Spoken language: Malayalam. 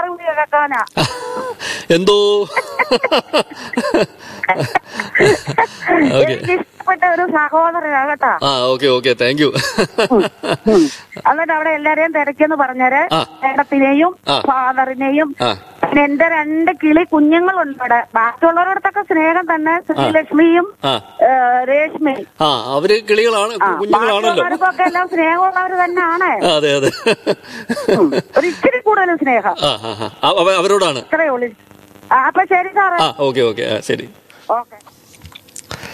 കൂടി കേൾക്കാനാ എന്തോ ഓക്കെ എനിക്ക് ഇഷ്ടപ്പെട്ട ഒരു സഹോദരനാ കേട്ടാ ആ ഓക്കെ ഓക്കെ താങ്ക് യു ഉം. എന്നിട്ട് അവിടെ എല്ലാരെയും തിരക്കെന്ന് പറഞ്ഞേര് ആ. മേഡത്തിനെയും ആ. ഫാദറിനെയും ആ പിന്നെ എന്റെ രണ്ട് കിളി കുഞ്ഞുങ്ങളുണ്ട് അവിടെ ബാക്കിയുള്ളവരോടത്തൊക്കെ സ്നേഹം തന്നെ ശ്രീലക്ഷ്മിയും ആ ഏ, രേഷ്മയും ആ അവര് കിളികളാണ് ആ, കുഞ്ഞുങ്ങളാണല്ലോ ബാക്കിയുള്ളവർക്കൊക്കെ എല്ലാം സ്നേഹമുള്ളവർ തന്നെയാണ് ആ, അതെ അതെ ഉം. ഒരു ഇച്ചിരി കൂടുതൽ സ്നേഹം ആ ആ ആ അവ- അവരോടാണ് ഇത്രയേ ഉള്ളൂ ആ, അപ്പൊ ശരി സാറേ ആ ഓക്കെ ഓക്കെ ആ ശരി ഓക്കെ